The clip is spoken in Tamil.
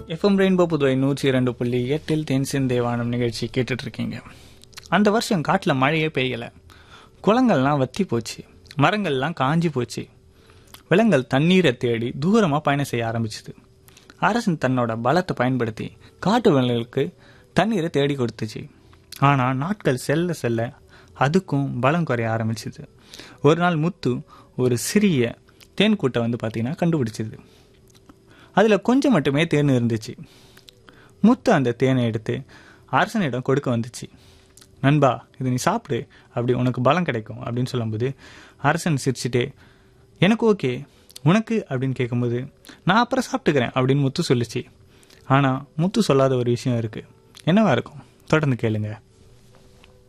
எஃப்எம் ரெயின்போ புதுவை நூற்றி இரண்டு புள்ளி எட்டில் தென்சின் தேவானம் நிகழ்ச்சி கேட்டுட்டு இருக்கீங்க அந்த வருஷம் காட்டில் மழையே பெய்யலை குளங்கள்லாம் வத்தி போச்சு மரங்கள்லாம் காஞ்சி போச்சு விலங்குகள் தண்ணீரை தேடி தூரமாக பயணம் செய்ய ஆரம்பிச்சுது அரசன் தன்னோட பலத்தை பயன்படுத்தி காட்டு விலங்குகளுக்கு தண்ணீரை தேடி கொடுத்துச்சு ஆனால் நாட்கள் செல்ல செல்ல அதுக்கும் பலம் குறைய ஆரம்பிச்சுது ஒரு நாள் முத்து ஒரு சிறிய தேன் கூட்டை வந்து பார்த்தீங்கன்னா கண்டுபிடிச்சிது அதில் கொஞ்சம் மட்டுமே தேன் இருந்துச்சு முத்து அந்த தேனை எடுத்து அரசனிடம் கொடுக்க வந்துச்சு நண்பா இது நீ சாப்பிடு அப்படி உனக்கு பலம் கிடைக்கும் அப்படின்னு சொல்லும்போது அரசன் சிரிச்சிட்டே எனக்கு ஓகே உனக்கு அப்படின்னு கேட்கும்போது நான் அப்புறம் சாப்பிட்டுக்கிறேன் அப்படின்னு முத்து சொல்லிச்சு ஆனால் முத்து சொல்லாத ஒரு விஷயம் இருக்குது என்னவா இருக்கும் தொடர்ந்து கேளுங்க